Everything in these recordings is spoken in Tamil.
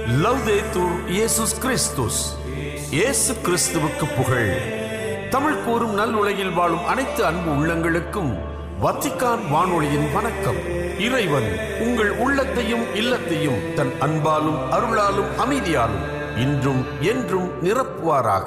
லவ்தேத்தூர் இயேசுஸ் கிறிஸ்துஸ் இயேசு கிறிஸ்துவுக்கு புகழ் தமிழ் கூறும் நல் உலகில் வாழும் அனைத்து அன்பு உள்ளங்களுக்கும் வத்திக்கான் வானொலியின் வணக்கம் இறைவன் உங்கள் உள்ளத்தையும் இல்லத்தையும் தன் அன்பாலும் அருளாலும் அமைதியாலும் இன்றும் என்றும் நிரப்புவாராக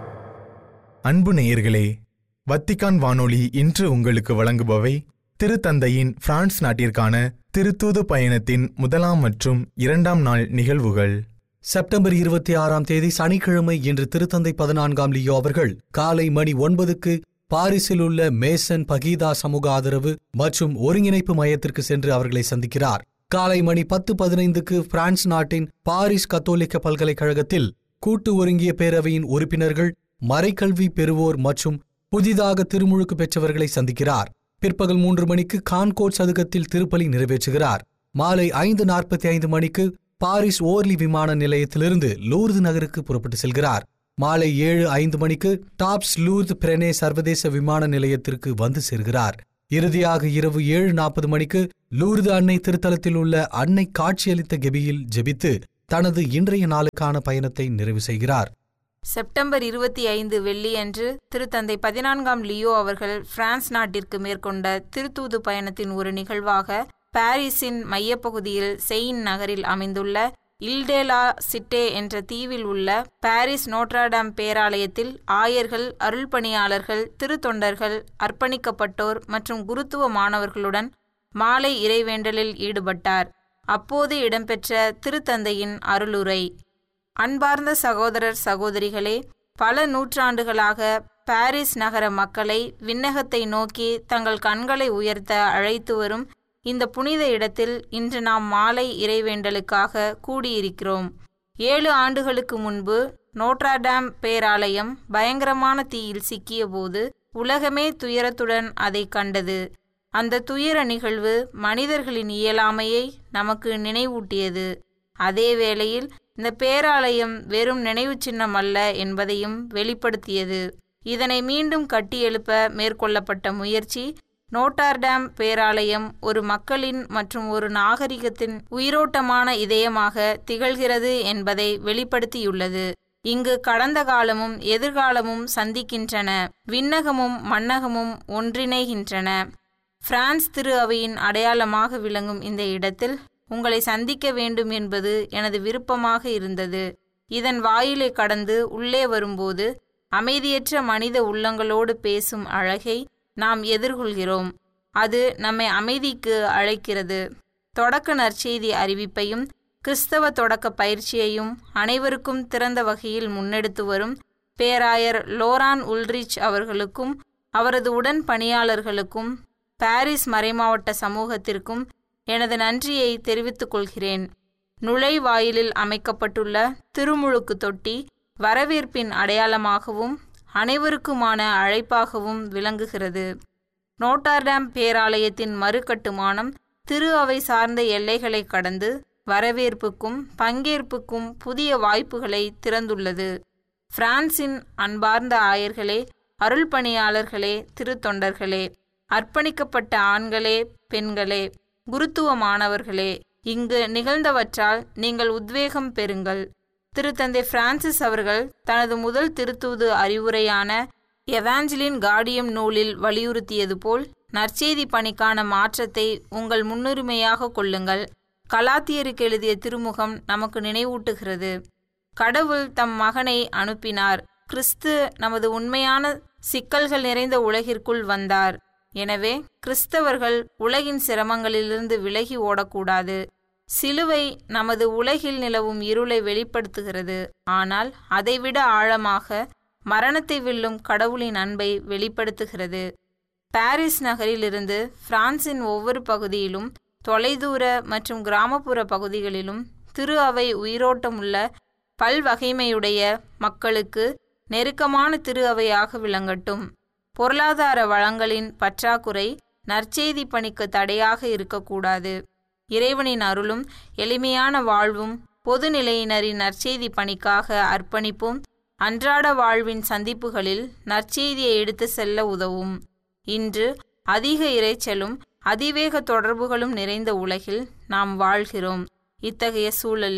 அன்பு நேயர்களே வத்திக்கான் வானொலி இன்று உங்களுக்கு வழங்குபவை திருத்தந்தையின் பிரான்ஸ் நாட்டிற்கான திருத்தூது பயணத்தின் முதலாம் மற்றும் இரண்டாம் நாள் நிகழ்வுகள் செப்டம்பர் இருபத்தி ஆறாம் தேதி சனிக்கிழமை இன்று திருத்தந்தை பதினான்காம் லியோ அவர்கள் காலை மணி ஒன்பதுக்கு பாரிஸில் உள்ள மேசன் பகீதா சமூக ஆதரவு மற்றும் ஒருங்கிணைப்பு மையத்திற்கு சென்று அவர்களை சந்திக்கிறார் காலை மணி பத்து பதினைந்துக்கு பிரான்ஸ் நாட்டின் பாரிஸ் கத்தோலிக்க பல்கலைக்கழகத்தில் கூட்டு ஒருங்கிய பேரவையின் உறுப்பினர்கள் மறைக்கல்வி பெறுவோர் மற்றும் புதிதாக திருமுழுக்கு பெற்றவர்களை சந்திக்கிறார் பிற்பகல் மூன்று மணிக்கு கான்கோட் சதுக்கத்தில் திருப்பலி நிறைவேற்றுகிறார் மாலை ஐந்து நாற்பத்தி ஐந்து மணிக்கு பாரிஸ் ஓர்லி விமான நிலையத்திலிருந்து லூர்து நகருக்கு புறப்பட்டு செல்கிறார் மாலை ஏழு ஐந்து மணிக்கு டாப்ஸ் லூர்து பிரனே சர்வதேச விமான நிலையத்திற்கு வந்து சேர்கிறார் இறுதியாக இரவு ஏழு நாற்பது மணிக்கு லூர்து அன்னை திருத்தலத்தில் உள்ள அன்னை காட்சியளித்த கெபியில் ஜெபித்து தனது இன்றைய நாளுக்கான பயணத்தை நிறைவு செய்கிறார் செப்டம்பர் இருபத்தி ஐந்து வெள்ளியன்று திருத்தந்தை பதினான்காம் லியோ அவர்கள் பிரான்ஸ் நாட்டிற்கு மேற்கொண்ட திருத்தூது பயணத்தின் ஒரு நிகழ்வாக பாரிஸின் மையப்பகுதியில் செயின் நகரில் அமைந்துள்ள இல்டேலா சிட்டே என்ற தீவில் உள்ள பாரிஸ் நோட்ராடாம் பேராலயத்தில் ஆயர்கள் அருள்பணியாளர்கள் திருத்தொண்டர்கள் அர்ப்பணிக்கப்பட்டோர் மற்றும் குருத்துவ மாணவர்களுடன் மாலை இறைவேண்டலில் ஈடுபட்டார் அப்போது இடம்பெற்ற திருத்தந்தையின் அருளுரை அன்பார்ந்த சகோதரர் சகோதரிகளே பல நூற்றாண்டுகளாக பாரிஸ் நகர மக்களை விண்ணகத்தை நோக்கி தங்கள் கண்களை உயர்த்த அழைத்து வரும் இந்த புனித இடத்தில் இன்று நாம் மாலை இறைவேண்டலுக்காக கூடியிருக்கிறோம் ஏழு ஆண்டுகளுக்கு முன்பு நோட்ராடாம் பேராலயம் பயங்கரமான தீயில் சிக்கியபோது உலகமே துயரத்துடன் அதை கண்டது அந்த துயர நிகழ்வு மனிதர்களின் இயலாமையை நமக்கு நினைவூட்டியது அதே வேளையில் இந்த பேராலயம் வெறும் நினைவு சின்னம் அல்ல என்பதையும் வெளிப்படுத்தியது இதனை மீண்டும் கட்டியெழுப்ப மேற்கொள்ளப்பட்ட முயற்சி நோட்டார்டாம் பேராலயம் ஒரு மக்களின் மற்றும் ஒரு நாகரிகத்தின் உயிரோட்டமான இதயமாக திகழ்கிறது என்பதை வெளிப்படுத்தியுள்ளது இங்கு கடந்த காலமும் எதிர்காலமும் சந்திக்கின்றன விண்ணகமும் மன்னகமும் ஒன்றிணைகின்றன பிரான்ஸ் திரு அவையின் அடையாளமாக விளங்கும் இந்த இடத்தில் உங்களை சந்திக்க வேண்டும் என்பது எனது விருப்பமாக இருந்தது இதன் வாயிலை கடந்து உள்ளே வரும்போது அமைதியற்ற மனித உள்ளங்களோடு பேசும் அழகை நாம் எதிர்கொள்கிறோம் அது நம்மை அமைதிக்கு அழைக்கிறது தொடக்க நற்செய்தி அறிவிப்பையும் கிறிஸ்தவ தொடக்க பயிற்சியையும் அனைவருக்கும் திறந்த வகையில் முன்னெடுத்து வரும் பேராயர் லோரான் உல்ரிச் அவர்களுக்கும் அவரது உடன் பணியாளர்களுக்கும் பாரிஸ் மறைமாவட்ட சமூகத்திற்கும் எனது நன்றியை தெரிவித்துக் கொள்கிறேன் நுழைவாயிலில் அமைக்கப்பட்டுள்ள திருமுழுக்கு தொட்டி வரவேற்பின் அடையாளமாகவும் அனைவருக்குமான அழைப்பாகவும் விளங்குகிறது நோட்டார்டாம் பேராலயத்தின் மறுகட்டுமானம் திரு அவை சார்ந்த எல்லைகளை கடந்து வரவேற்புக்கும் பங்கேற்புக்கும் புதிய வாய்ப்புகளை திறந்துள்ளது பிரான்சின் அன்பார்ந்த ஆயர்களே அருள்பணியாளர்களே திருத்தொண்டர்களே அர்ப்பணிக்கப்பட்ட ஆண்களே பெண்களே குருத்துவ மாணவர்களே இங்கு நிகழ்ந்தவற்றால் நீங்கள் உத்வேகம் பெறுங்கள் திருத்தந்தை பிரான்சிஸ் அவர்கள் தனது முதல் திருத்தூது அறிவுரையான எவாஞ்சலின் கார்டியம் நூலில் வலியுறுத்தியது போல் நற்செய்தி பணிக்கான மாற்றத்தை உங்கள் முன்னுரிமையாக கொள்ளுங்கள் கலாத்தியருக்கு எழுதிய திருமுகம் நமக்கு நினைவூட்டுகிறது கடவுள் தம் மகனை அனுப்பினார் கிறிஸ்து நமது உண்மையான சிக்கல்கள் நிறைந்த உலகிற்குள் வந்தார் எனவே கிறிஸ்தவர்கள் உலகின் சிரமங்களிலிருந்து விலகி ஓடக்கூடாது சிலுவை நமது உலகில் நிலவும் இருளை வெளிப்படுத்துகிறது ஆனால் அதைவிட ஆழமாக மரணத்தை வெல்லும் கடவுளின் அன்பை வெளிப்படுத்துகிறது பாரிஸ் நகரிலிருந்து பிரான்சின் ஒவ்வொரு பகுதியிலும் தொலைதூர மற்றும் கிராமப்புற பகுதிகளிலும் திரு அவை உயிரோட்டமுள்ள பல்வகைமையுடைய மக்களுக்கு நெருக்கமான திரு அவையாக விளங்கட்டும் பொருளாதார வளங்களின் பற்றாக்குறை நற்செய்தி பணிக்கு தடையாக இருக்கக்கூடாது இறைவனின் அருளும் எளிமையான வாழ்வும் பொதுநிலையினரின் நற்செய்தி பணிக்காக அர்ப்பணிப்பும் அன்றாட வாழ்வின் சந்திப்புகளில் நற்செய்தியை எடுத்து செல்ல உதவும் இன்று அதிக இரைச்சலும் அதிவேக தொடர்புகளும் நிறைந்த உலகில் நாம் வாழ்கிறோம் இத்தகைய சூழலில்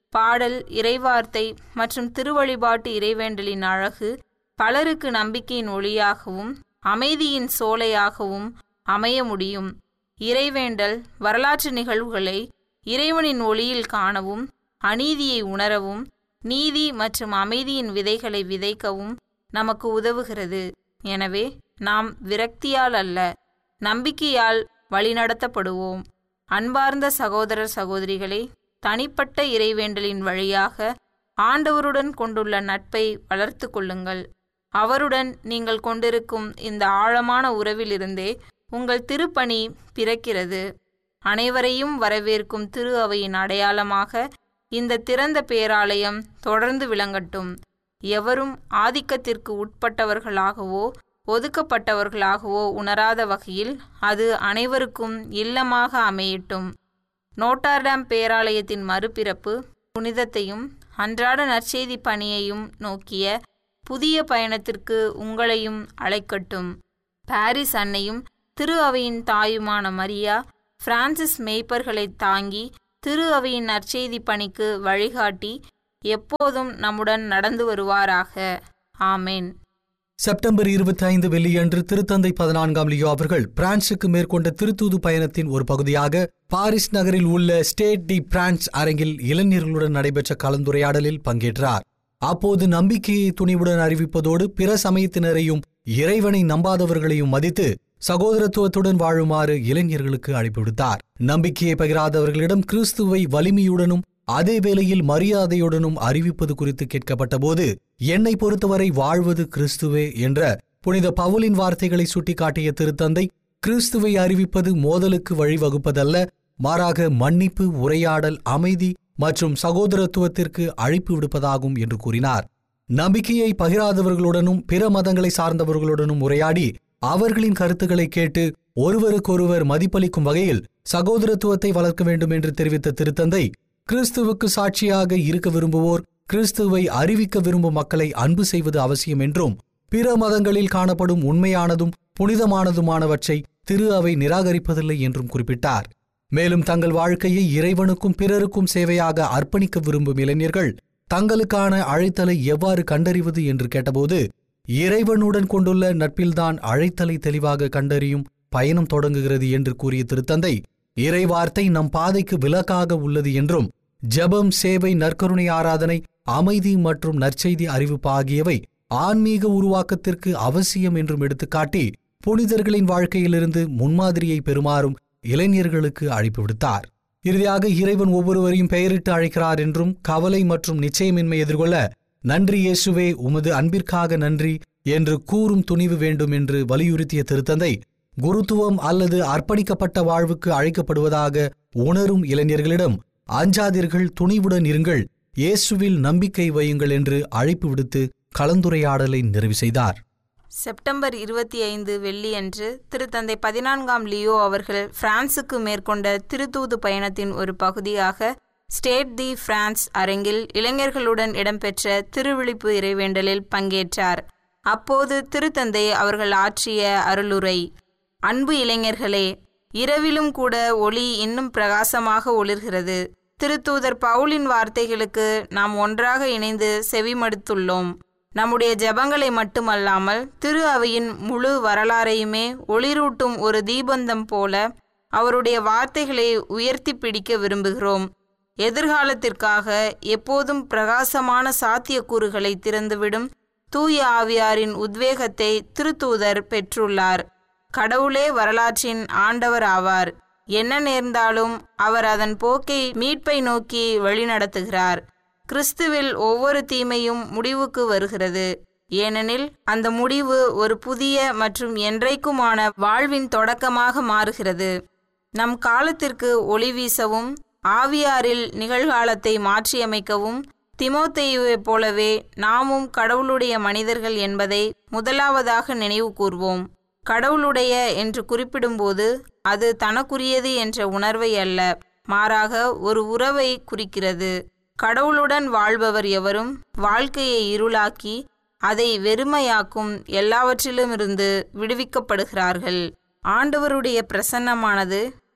பாடல் இறைவார்த்தை மற்றும் திருவழிபாட்டு இறைவேண்டலின் அழகு பலருக்கு நம்பிக்கையின் ஒளியாகவும் அமைதியின் சோலையாகவும் அமைய முடியும் இறைவேண்டல் வரலாற்று நிகழ்வுகளை இறைவனின் ஒளியில் காணவும் அநீதியை உணரவும் நீதி மற்றும் அமைதியின் விதைகளை விதைக்கவும் நமக்கு உதவுகிறது எனவே நாம் விரக்தியால் அல்ல நம்பிக்கையால் வழிநடத்தப்படுவோம் அன்பார்ந்த சகோதரர் சகோதரிகளே தனிப்பட்ட இறைவேண்டலின் வழியாக ஆண்டவருடன் கொண்டுள்ள நட்பை வளர்த்து கொள்ளுங்கள் அவருடன் நீங்கள் கொண்டிருக்கும் இந்த ஆழமான உறவிலிருந்தே உங்கள் திருப்பணி பிறக்கிறது அனைவரையும் வரவேற்கும் திரு அவையின் அடையாளமாக இந்த திறந்த பேராலயம் தொடர்ந்து விளங்கட்டும் எவரும் ஆதிக்கத்திற்கு உட்பட்டவர்களாகவோ ஒதுக்கப்பட்டவர்களாகவோ உணராத வகையில் அது அனைவருக்கும் இல்லமாக அமையட்டும் நோட்டார்டாம் பேராலயத்தின் மறுபிறப்பு புனிதத்தையும் அன்றாட நற்செய்தி பணியையும் நோக்கிய புதிய பயணத்திற்கு உங்களையும் அழைக்கட்டும் பாரிஸ் அன்னையும் திரு அவையின் தாயுமான மரியா பிரான்சிஸ் மேய்ப்பர்களை தாங்கி திரு அவையின் நற்செய்தி பணிக்கு வழிகாட்டி எப்போதும் நம்முடன் நடந்து வருவாராக ஆமேன் செப்டம்பர் இருபத்தி ஐந்து வெள்ளியன்று திருத்தந்தை பதினான்காம் லியோ அவர்கள் பிரான்சுக்கு மேற்கொண்ட திருத்தூது பயணத்தின் ஒரு பகுதியாக பாரிஸ் நகரில் உள்ள ஸ்டேட் டி பிரான்ஸ் அரங்கில் இளைஞர்களுடன் நடைபெற்ற கலந்துரையாடலில் பங்கேற்றார் அப்போது நம்பிக்கையை துணிவுடன் அறிவிப்பதோடு பிற சமயத்தினரையும் இறைவனை நம்பாதவர்களையும் மதித்து சகோதரத்துவத்துடன் வாழுமாறு இளைஞர்களுக்கு அழைப்பு விடுத்தார் நம்பிக்கையை பகிராதவர்களிடம் கிறிஸ்துவை வலிமையுடனும் அதே வேளையில் மரியாதையுடனும் அறிவிப்பது குறித்து கேட்கப்பட்டபோது என்னை பொறுத்தவரை வாழ்வது கிறிஸ்துவே என்ற புனித பவுலின் வார்த்தைகளை சுட்டிக்காட்டிய திருத்தந்தை கிறிஸ்துவை அறிவிப்பது மோதலுக்கு வழிவகுப்பதல்ல மாறாக மன்னிப்பு உரையாடல் அமைதி மற்றும் சகோதரத்துவத்திற்கு அழைப்பு விடுப்பதாகும் என்று கூறினார் நம்பிக்கையை பகிராதவர்களுடனும் பிற மதங்களை சார்ந்தவர்களுடனும் உரையாடி அவர்களின் கருத்துக்களை கேட்டு ஒருவருக்கொருவர் மதிப்பளிக்கும் வகையில் சகோதரத்துவத்தை வளர்க்க வேண்டும் என்று தெரிவித்த திருத்தந்தை கிறிஸ்துவுக்கு சாட்சியாக இருக்க விரும்புவோர் கிறிஸ்துவை அறிவிக்க விரும்பும் மக்களை அன்பு செய்வது அவசியம் என்றும் பிற மதங்களில் காணப்படும் உண்மையானதும் புனிதமானதுமானவற்றை திரு அவை நிராகரிப்பதில்லை என்றும் குறிப்பிட்டார் மேலும் தங்கள் வாழ்க்கையை இறைவனுக்கும் பிறருக்கும் சேவையாக அர்ப்பணிக்க விரும்பும் இளைஞர்கள் தங்களுக்கான அழைத்தலை எவ்வாறு கண்டறிவது என்று கேட்டபோது இறைவனுடன் கொண்டுள்ள நட்பில்தான் அழைத்தலை தெளிவாக கண்டறியும் பயணம் தொடங்குகிறது என்று கூறிய திருத்தந்தை இறைவார்த்தை நம் பாதைக்கு விலக்காக உள்ளது என்றும் ஜெபம் சேவை நற்கருணை ஆராதனை அமைதி மற்றும் நற்செய்தி அறிவிப்பு ஆகியவை ஆன்மீக உருவாக்கத்திற்கு அவசியம் என்றும் எடுத்துக்காட்டி புனிதர்களின் வாழ்க்கையிலிருந்து முன்மாதிரியை பெறுமாறும் இளைஞர்களுக்கு அழைப்பு விடுத்தார் இறுதியாக இறைவன் ஒவ்வொருவரையும் பெயரிட்டு அழைக்கிறார் என்றும் கவலை மற்றும் நிச்சயமின்மை எதிர்கொள்ள நன்றி இயேசுவே உமது அன்பிற்காக நன்றி என்று கூறும் துணிவு வேண்டும் என்று வலியுறுத்திய திருத்தந்தை குருத்துவம் அல்லது அர்ப்பணிக்கப்பட்ட வாழ்வுக்கு அழைக்கப்படுவதாக உணரும் இளைஞர்களிடம் அஞ்சாதீர்கள் துணிவுடன் இருங்கள் இயேசுவில் நம்பிக்கை வையுங்கள் என்று அழைப்பு விடுத்து கலந்துரையாடலை நிறைவு செய்தார் செப்டம்பர் இருபத்தி ஐந்து வெள்ளியன்று திருத்தந்தை பதினான்காம் லியோ அவர்கள் பிரான்சுக்கு மேற்கொண்ட திருத்தூது பயணத்தின் ஒரு பகுதியாக ஸ்டேட் தி பிரான்ஸ் அரங்கில் இளைஞர்களுடன் இடம்பெற்ற திருவிழிப்பு இறைவேண்டலில் பங்கேற்றார் அப்போது திருத்தந்தை அவர்கள் ஆற்றிய அருளுரை அன்பு இளைஞர்களே இரவிலும் கூட ஒளி இன்னும் பிரகாசமாக ஒளிர்கிறது திருத்தூதர் பவுலின் வார்த்தைகளுக்கு நாம் ஒன்றாக இணைந்து செவிமடுத்துள்ளோம் நம்முடைய ஜெபங்களை மட்டுமல்லாமல் திரு அவையின் முழு வரலாறையுமே ஒளிரூட்டும் ஒரு தீபந்தம் போல அவருடைய வார்த்தைகளை உயர்த்தி பிடிக்க விரும்புகிறோம் எதிர்காலத்திற்காக எப்போதும் பிரகாசமான சாத்தியக்கூறுகளை திறந்துவிடும் தூய ஆவியாரின் உத்வேகத்தை திருத்தூதர் பெற்றுள்ளார் கடவுளே வரலாற்றின் ஆண்டவர் ஆவார் என்ன நேர்ந்தாலும் அவர் அதன் போக்கை மீட்பை நோக்கி வழிநடத்துகிறார் கிறிஸ்துவில் ஒவ்வொரு தீமையும் முடிவுக்கு வருகிறது ஏனெனில் அந்த முடிவு ஒரு புதிய மற்றும் என்றைக்குமான வாழ்வின் தொடக்கமாக மாறுகிறது நம் காலத்திற்கு ஒளி வீசவும் ஆவியாரில் நிகழ்காலத்தை மாற்றியமைக்கவும் திமோத்தேயுவைப் போலவே நாமும் கடவுளுடைய மனிதர்கள் என்பதை முதலாவதாக நினைவு கூர்வோம் கடவுளுடைய என்று குறிப்பிடும்போது அது தனக்குரியது என்ற உணர்வை அல்ல மாறாக ஒரு உறவை குறிக்கிறது கடவுளுடன் வாழ்பவர் எவரும் வாழ்க்கையை இருளாக்கி அதை வெறுமையாக்கும் எல்லாவற்றிலுமிருந்து விடுவிக்கப்படுகிறார்கள் ஆண்டவருடைய பிரசன்னமானது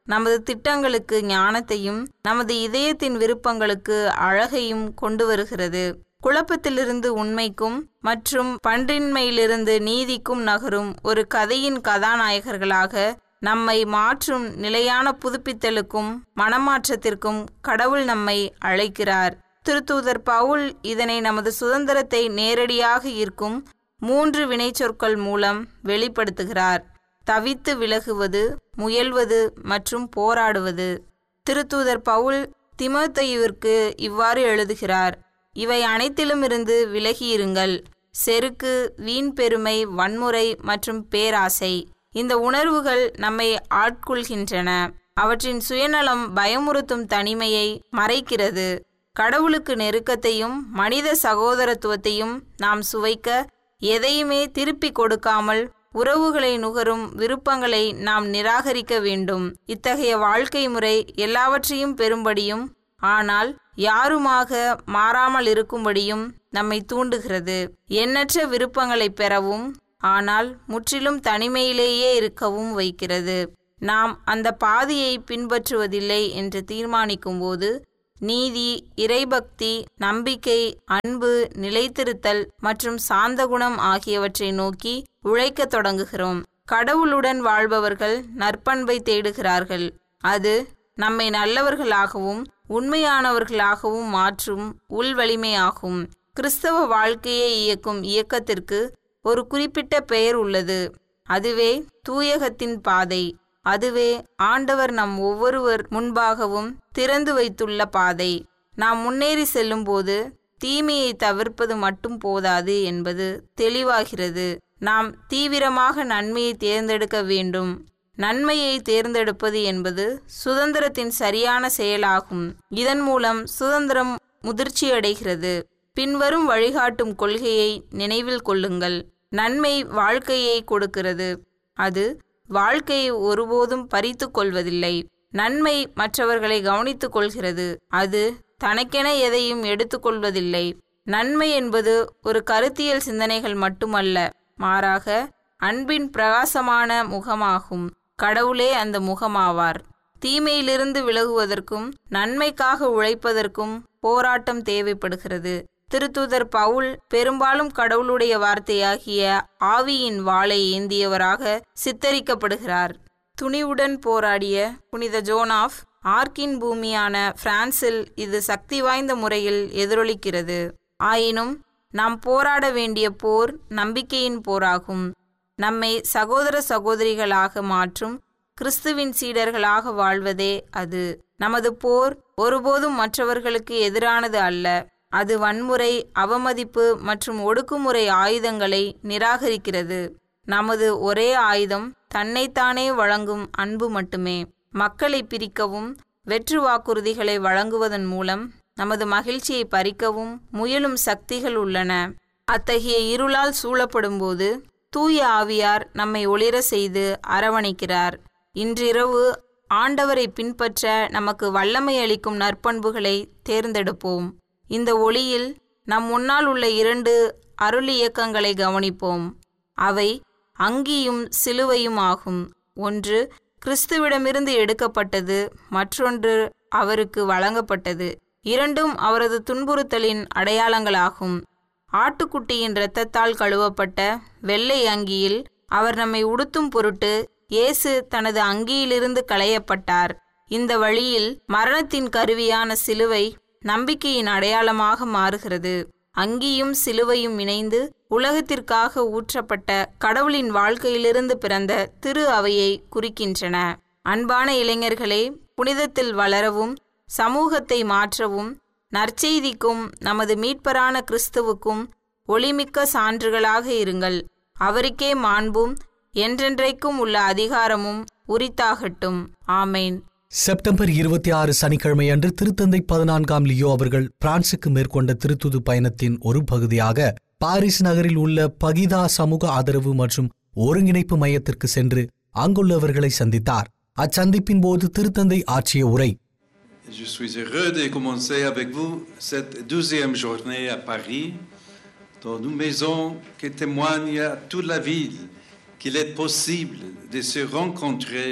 நமது திட்டங்களுக்கு ஞானத்தையும் நமது இதயத்தின் விருப்பங்களுக்கு அழகையும் கொண்டு வருகிறது குழப்பத்திலிருந்து உண்மைக்கும் மற்றும் பன்றின்மையிலிருந்து நீதிக்கும் நகரும் ஒரு கதையின் கதாநாயகர்களாக நம்மை மாற்றும் நிலையான புதுப்பித்தலுக்கும் மனமாற்றத்திற்கும் கடவுள் நம்மை அழைக்கிறார் திருத்தூதர் பவுல் இதனை நமது சுதந்திரத்தை நேரடியாக ஈர்க்கும் மூன்று வினைச்சொற்கள் மூலம் வெளிப்படுத்துகிறார் தவித்து விலகுவது முயல்வது மற்றும் போராடுவது திருத்தூதர் பவுல் திமோத்தேயுவிற்கு இவ்வாறு எழுதுகிறார் இவை அனைத்திலுமிருந்து விலகியிருங்கள் செருக்கு வீண் பெருமை வன்முறை மற்றும் பேராசை இந்த உணர்வுகள் நம்மை ஆட்கொள்கின்றன அவற்றின் சுயநலம் பயமுறுத்தும் தனிமையை மறைக்கிறது கடவுளுக்கு நெருக்கத்தையும் மனித சகோதரத்துவத்தையும் நாம் சுவைக்க எதையுமே திருப்பிக் கொடுக்காமல் உறவுகளை நுகரும் விருப்பங்களை நாம் நிராகரிக்க வேண்டும் இத்தகைய வாழ்க்கை முறை எல்லாவற்றையும் பெறும்படியும் ஆனால் யாருமாக மாறாமல் இருக்கும்படியும் நம்மை தூண்டுகிறது எண்ணற்ற விருப்பங்களை பெறவும் ஆனால் முற்றிலும் தனிமையிலேயே இருக்கவும் வைக்கிறது நாம் அந்த பாதையை பின்பற்றுவதில்லை என்று தீர்மானிக்கும்போது நீதி இறைபக்தி நம்பிக்கை அன்பு நிலைத்திருத்தல் மற்றும் சாந்தகுணம் ஆகியவற்றை நோக்கி உழைக்கத் தொடங்குகிறோம் கடவுளுடன் வாழ்பவர்கள் நற்பண்பை தேடுகிறார்கள் அது நம்மை நல்லவர்களாகவும் உண்மையானவர்களாகவும் மாற்றும் உள்வலிமையாகும் கிறிஸ்தவ வாழ்க்கையை இயக்கும் இயக்கத்திற்கு ஒரு குறிப்பிட்ட பெயர் உள்ளது அதுவே தூயகத்தின் பாதை அதுவே ஆண்டவர் நம் ஒவ்வொருவர் முன்பாகவும் திறந்து வைத்துள்ள பாதை நாம் முன்னேறி செல்லும்போது தீமையை தவிர்ப்பது மட்டும் போதாது என்பது தெளிவாகிறது நாம் தீவிரமாக நன்மையை தேர்ந்தெடுக்க வேண்டும் நன்மையை தேர்ந்தெடுப்பது என்பது சுதந்திரத்தின் சரியான செயலாகும் இதன் மூலம் சுதந்திரம் முதிர்ச்சியடைகிறது பின்வரும் வழிகாட்டும் கொள்கையை நினைவில் கொள்ளுங்கள் நன்மை வாழ்க்கையை கொடுக்கிறது அது வாழ்க்கையை ஒருபோதும் பறித்து கொள்வதில்லை நன்மை மற்றவர்களை கவனித்துக் கொள்கிறது அது தனக்கென எதையும் எடுத்துக்கொள்வதில்லை நன்மை என்பது ஒரு கருத்தியல் சிந்தனைகள் மட்டுமல்ல மாறாக அன்பின் பிரகாசமான முகமாகும் கடவுளே அந்த முகமாவார் தீமையிலிருந்து விலகுவதற்கும் நன்மைக்காக உழைப்பதற்கும் போராட்டம் தேவைப்படுகிறது திருத்தூதர் பவுல் பெரும்பாலும் கடவுளுடைய வார்த்தையாகிய ஆவியின் வாளை ஏந்தியவராக சித்தரிக்கப்படுகிறார் துணிவுடன் போராடிய புனித ஜோனாஃப் ஆர்க்கின் பூமியான பிரான்சில் இது சக்தி வாய்ந்த முறையில் எதிரொலிக்கிறது ஆயினும் நாம் போராட வேண்டிய போர் நம்பிக்கையின் போராகும் நம்மை சகோதர சகோதரிகளாக மாற்றும் கிறிஸ்துவின் சீடர்களாக வாழ்வதே அது நமது போர் ஒருபோதும் மற்றவர்களுக்கு எதிரானது அல்ல அது வன்முறை அவமதிப்பு மற்றும் ஒடுக்குமுறை ஆயுதங்களை நிராகரிக்கிறது நமது ஒரே ஆயுதம் தன்னைத்தானே வழங்கும் அன்பு மட்டுமே மக்களை பிரிக்கவும் வெற்று வாக்குறுதிகளை வழங்குவதன் மூலம் நமது மகிழ்ச்சியை பறிக்கவும் முயலும் சக்திகள் உள்ளன அத்தகைய இருளால் சூழப்படும்போது தூய ஆவியார் நம்மை ஒளிர செய்து அரவணைக்கிறார் இன்றிரவு ஆண்டவரை பின்பற்ற நமக்கு வல்லமை அளிக்கும் நற்பண்புகளை தேர்ந்தெடுப்போம் இந்த ஒளியில் நம் முன்னால் உள்ள இரண்டு அருள் இயக்கங்களை கவனிப்போம் அவை அங்கியும் சிலுவையும் ஆகும் ஒன்று கிறிஸ்துவிடமிருந்து எடுக்கப்பட்டது மற்றொன்று அவருக்கு வழங்கப்பட்டது இரண்டும் அவரது துன்புறுத்தலின் அடையாளங்களாகும் ஆட்டுக்குட்டியின் இரத்தத்தால் கழுவப்பட்ட வெள்ளை அங்கியில் அவர் நம்மை உடுத்தும் பொருட்டு இயேசு தனது அங்கியிலிருந்து களையப்பட்டார் இந்த வழியில் மரணத்தின் கருவியான சிலுவை நம்பிக்கையின் அடையாளமாக மாறுகிறது அங்கியும் சிலுவையும் இணைந்து உலகத்திற்காக ஊற்றப்பட்ட கடவுளின் வாழ்க்கையிலிருந்து பிறந்த திரு அவையை குறிக்கின்றன அன்பான இளைஞர்களே புனிதத்தில் வளரவும் சமூகத்தை மாற்றவும் நற்செய்திக்கும் நமது மீட்பரான கிறிஸ்துவுக்கும் ஒளிமிக்க சான்றுகளாக இருங்கள் அவருக்கே மாண்பும் என்றென்றைக்கும் உள்ள அதிகாரமும் உரித்தாகட்டும் ஆமேன் செப்டம்பர் இருபத்தி ஆறு சனிக்கிழமை அன்று திருத்தந்தை பதினான்காம் லியோ அவர்கள் பிரான்சுக்கு மேற்கொண்ட திருத்துது பயணத்தின் ஒரு பகுதியாக பாரிஸ் நகரில் உள்ள பகிதா சமூக ஆதரவு மற்றும் ஒருங்கிணைப்பு மையத்திற்கு சென்று அங்குள்ளவர்களை சந்தித்தார் அச்சந்திப்பின் போது திருத்தந்தை ஆற்றிய உரை Je suis heureux de commencer avec vous cette douzième journée à Paris, dans une maison qui témoigne à toute la ville qu'il est possible de se rencontrer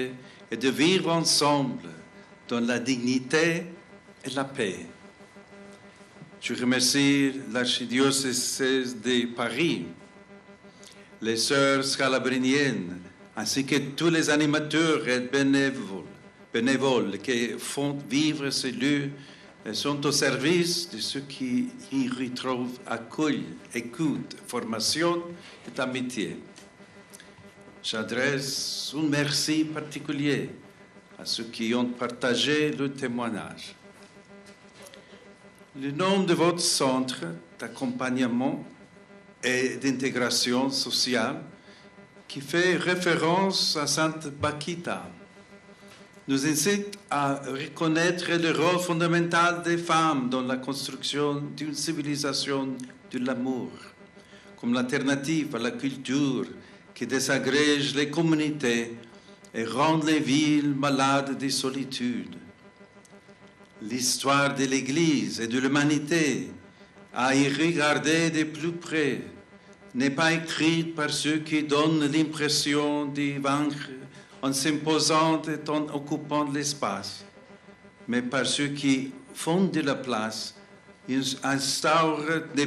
et de vivre ensemble dans la dignité et la paix. Je remercie l'archidiocèse de Paris, les sœurs scalabriniennes, ainsi que tous les animateurs et bénévoles, bénévoles qui font vivre ces lieux et sont au service de ceux qui y retrouvent accueil, écoute, formation et amitié. J'adresse un merci particulier à ceux qui ont partagé le témoignage. Le nom de votre centre d'accompagnement et d'intégration sociale, qui fait référence à Sainte Bakita, nous incite à reconnaître le rôle fondamental des femmes dans la construction d'une civilisation de l'amour, comme l'alternative à la culture qui désagrège les communautés et rend les villes malades de solitude. L'histoire de l'Église et de l'humanité, à y regarder de plus près, n'est pas écrite par ceux qui donnent l'impression de vaincre en s'imposant et en occupant l'espace, mais par ceux qui font de la place, instaurent des